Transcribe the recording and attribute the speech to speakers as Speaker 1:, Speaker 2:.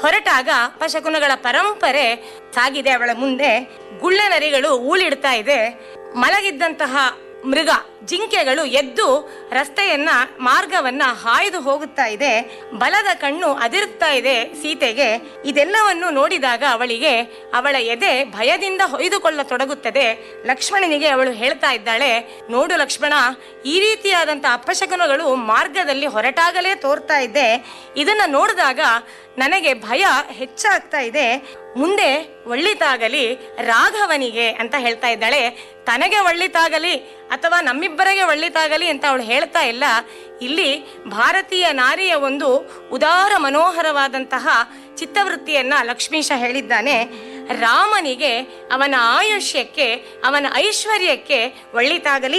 Speaker 1: ಹೊರಟಾಗ ಅಪಶಕುನಗಳ ಪರಂಪರೆ ಸಾಗಿದೆ ಅವಳ ಮುಂದೆ ಗುಳ್ಳೆ ನರಿಗಳು ಊಳಿಡ್ತಾ ಇದೆ ಮಲಗಿದ್ದಂತಹ ಮೃಗ ಜಿಂಕೆಗಳು ಎದ್ದು ರಸ್ತೆಯನ್ನ ಮಾರ್ಗವನ್ನ ಹಾಯ್ದು ಹೋಗುತ್ತಾ ಇದೆ ಬಲದ ಕಣ್ಣು ಅದಿರುತ್ತಾ ಇದೆ ಸೀತೆಗೆ ಇದೆಲ್ಲವನ್ನು ನೋಡಿದಾಗ ಅವಳಿಗೆ ಅವಳ ಎದೆ ಭಯದಿಂದ ಹೊಯ್ದುಕೊಳ್ಳತೊಡಗುತ್ತದೆ ಲಕ್ಷ್ಮಣನಿಗೆ ಅವಳು ಹೇಳ್ತಾ ಇದ್ದಾಳೆ ನೋಡು ಲಕ್ಷ್ಮಣ ಈ ರೀತಿಯಾದಂಥ ಅಪಶಕನಗಳು ಮಾರ್ಗದಲ್ಲಿ ಹೊರಟಾಗಲೇ ತೋರ್ತಾ ಇದ್ದೆ ಇದನ್ನ ನೋಡಿದಾಗ ನನಗೆ ಭಯ ಹೆಚ್ಚಾಗ್ತಾ ಇದೆ ಮುಂದೆ ಒಳ್ಳಿತಾಗಲಿ ರಾಘವನಿಗೆ ಅಂತ ಹೇಳ್ತಾ ಇದ್ದಾಳೆ ತನಗೆ ಒಳ್ಳಿತಾಗಲಿ ಅಥವಾ ನಮ್ಮಿಬ್ಬರಿಗೆ ಒಳ್ಳಿತಾಗಲಿ ಅಂತ ಅವಳು ಹೇಳ್ತಾ ಇಲ್ಲ ಇಲ್ಲಿ ಭಾರತೀಯ ನಾರಿಯ ಒಂದು ಉದಾರ ಮನೋಹರವಾದಂತಹ ಚಿತ್ತವೃತ್ತಿಯನ್ನ ಲಕ್ಷ್ಮೀಶ ಹೇಳಿದ್ದಾನೆ ರಾಮನಿಗೆ ಅವನ ಆಯುಷ್ಯಕ್ಕೆ ಅವನ ಐಶ್ವರ್ಯಕ್ಕೆ ಒಳ್ಳಿತಾಗಲಿ